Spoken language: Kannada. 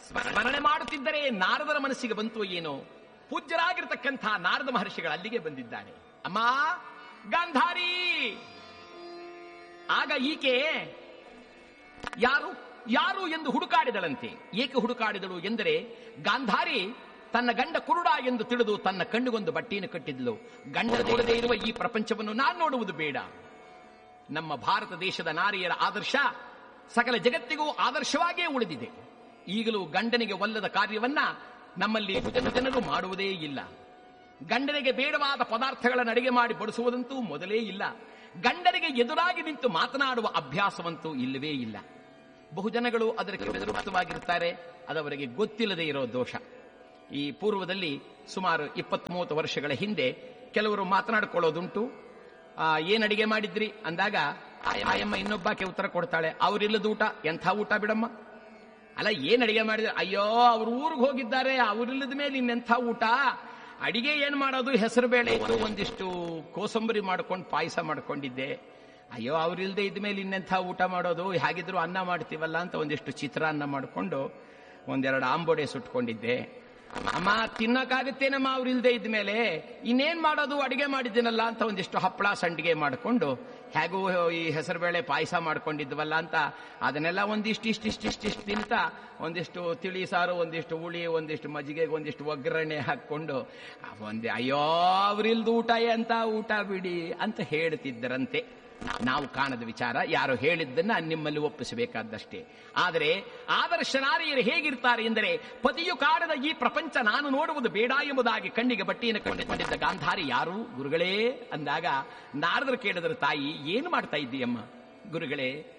ಸ್ಮರಣೆ ಮಾಡುತ್ತಿದ್ದರೆ ನಾರದರ ಮನಸ್ಸಿಗೆ ಬಂತು ಏನೋ ಪೂಜ್ಯರಾಗಿರ್ತಕ್ಕಂಥ ನಾರದ ಮಹರ್ಷಿಗಳು ಅಲ್ಲಿಗೆ ಬಂದಿದ್ದಾರೆ ಅಮ್ಮ ಗಾಂಧಾರಿ ಆಗ ಈಕೆ ಯಾರು ಯಾರು ಎಂದು ಹುಡುಕಾಡಿದಳಂತೆ ಏಕೆ ಹುಡುಕಾಡಿದಳು ಎಂದರೆ ಗಾಂಧಾರಿ ತನ್ನ ಗಂಡ ಕುರುಡ ಎಂದು ತಿಳಿದು ತನ್ನ ಕಣ್ಣಿಗೊಂದು ಬಟ್ಟೆಯನ್ನು ಕಟ್ಟಿದ್ಲು ಗಂಡ ನೋಡದೇ ಇರುವ ಈ ಪ್ರಪಂಚವನ್ನು ನಾನು ನೋಡುವುದು ಬೇಡ ನಮ್ಮ ಭಾರತ ದೇಶದ ನಾರಿಯರ ಆದರ್ಶ ಸಕಲ ಜಗತ್ತಿಗೂ ಆದರ್ಶವಾಗಿಯೇ ಉಳಿದಿದೆ ಈಗಲೂ ಗಂಡನಿಗೆ ಒಲ್ಲದ ಕಾರ್ಯವನ್ನ ನಮ್ಮಲ್ಲಿ ಜನ ಜನರು ಮಾಡುವುದೇ ಇಲ್ಲ ಗಂಡನಿಗೆ ಬೇಡವಾದ ಪದಾರ್ಥಗಳನ್ನು ಅಡಿಗೆ ಮಾಡಿ ಬಡಿಸುವುದಂತೂ ಮೊದಲೇ ಇಲ್ಲ ಗಂಡನಿಗೆ ಎದುರಾಗಿ ನಿಂತು ಮಾತನಾಡುವ ಅಭ್ಯಾಸವಂತೂ ಇಲ್ಲವೇ ಇಲ್ಲ ಬಹುಜನಗಳು ಅದಕ್ಕೆ ಬೆದರುವಾಗಿರುತ್ತಾರೆ ಅದವರಿಗೆ ಗೊತ್ತಿಲ್ಲದೆ ಇರೋ ದೋಷ ಈ ಪೂರ್ವದಲ್ಲಿ ಸುಮಾರು ಇಪ್ಪತ್ತ್ ಮೂವತ್ತು ವರ್ಷಗಳ ಹಿಂದೆ ಕೆಲವರು ಮಾತನಾಡಿಕೊಳ್ಳೋದುಂಟು ಆ, ಏನ್ ಅಡಿಗೆ ಮಾಡಿದ್ರಿ ಅಂದಾಗ ಆಯ- ಆಯಮ್ಮ ಇನ್ನೊಬ್ಬಾಕೆ ಉತ್ತರ ಕೊಡ್ತಾಳೆ ಅವರಿಲ್ಲದ ಊಟ ಎಂಥ ಊಟ ಬಿಡಮ್ಮ ಅಲ್ಲ ಏನ್ ಅಡಿಗೆ ಮಾಡಿದ್ರೆ ಅಯ್ಯೋ ಅವ್ರ ಊರಿಗೆ ಹೋಗಿದ್ದಾರೆ ಅವರಿಲ್ಲದ ಮೇಲೆ ಇನ್ನೆಂಥ ಊಟ ಅಡಿಗೆ ಏನ್ ಮಾಡೋದು ಹೆಸರು ಬೇಳೆ ಇತ್ತು ಒಂದಿಷ್ಟು ಕೋಸಂಬರಿ ಮಾಡ್ಕೊಂಡು ಪಾಯಸ ಮಾಡ್ಕೊಂಡಿದ್ದೆ ಅಯ್ಯೋ ಅವ್ರಿಲ್ದೆ ಇದ್ಮೇಲೆ ಇನ್ನೆಂಥ ಊಟ ಮಾಡೋದು ಹೇಗಿದ್ರು ಅನ್ನ ಮಾಡ್ತೀವಲ್ಲ ಅಂತ ಒಂದಿಷ್ಟು ಚಿತ್ರಾನ್ನ ಮಾಡ್ಕೊಂಡು ಒಂದೆರಡು ಆಂಬೋಡೆ ಸುಟ್ಕೊಂಡಿದ್ದೆ ಅಮ್ಮ ತಿನ್ನಕ್ಕಾಗತ್ತೇನಮ್ಮ ಅವ್ರಿಲ್ದೆ ಇದ್ಮೇಲೆ ಇನ್ನೇನ್ ಮಾಡೋದು ಅಡಿಗೆ ಮಾಡಿದ್ದೀನಲ್ಲ ಅಂತ ಒಂದಿಷ್ಟು ಹಪ್ಪಳ ಸಂಡಿಗೆ ಮಾಡ್ಕೊಂಡು ಹೇಗೂ ಈ ಹೆಸರುಬೇಳೆ ಪಾಯಸ ಮಾಡ್ಕೊಂಡಿದ್ವಲ್ಲ ಅಂತ ಅದನ್ನೆಲ್ಲ ಒಂದಿಷ್ಟು ಇಷ್ಟಿಷ್ಟಿಷ್ಟಿಷ್ಟು ತಿಂತ ಒಂದಿಷ್ಟು ತಿಳಿ ಸಾರು ಒಂದಿಷ್ಟು ಹುಳಿ ಒಂದಿಷ್ಟು ಮಜ್ಜಿಗೆಗೆ ಒಂದಿಷ್ಟು ಒಗ್ಗರಣೆ ಹಾಕೊಂಡು ಒಂದೇ ಅಯ್ಯೋ ಅವ್ರಿಲ್ದು ಊಟ ಅಂತ ಊಟ ಬಿಡಿ ಅಂತ ಹೇಳ್ತಿದ್ದರಂತೆ ನಾವು ಕಾಣದ ವಿಚಾರ ಯಾರು ಹೇಳಿದ್ದನ್ನ ನಿಮ್ಮಲ್ಲಿ ಒಪ್ಪಿಸಬೇಕಾದಷ್ಟೇ ಆದರೆ ಆದರ್ಶ ನಾರಿಯರು ಹೇಗಿರ್ತಾರೆ ಎಂದರೆ ಪತಿಯು ಕಾಣದ ಈ ಪ್ರಪಂಚ ನಾನು ನೋಡುವುದು ಬೇಡ ಎಂಬುದಾಗಿ ಕಣ್ಣಿಗೆ ಬಟ್ಟೆಯನ್ನು ಕಂಡುಕೊಂಡಿದ್ದ ಗಾಂಧಾರಿ ಯಾರು ಗುರುಗಳೇ ಅಂದಾಗ ನಾರದರು ಕೇಳಿದರು ತಾಯಿ ಏನು ಮಾಡ್ತಾ ಇದ್ದೀಯಮ್ಮ ಗುರುಗಳೇ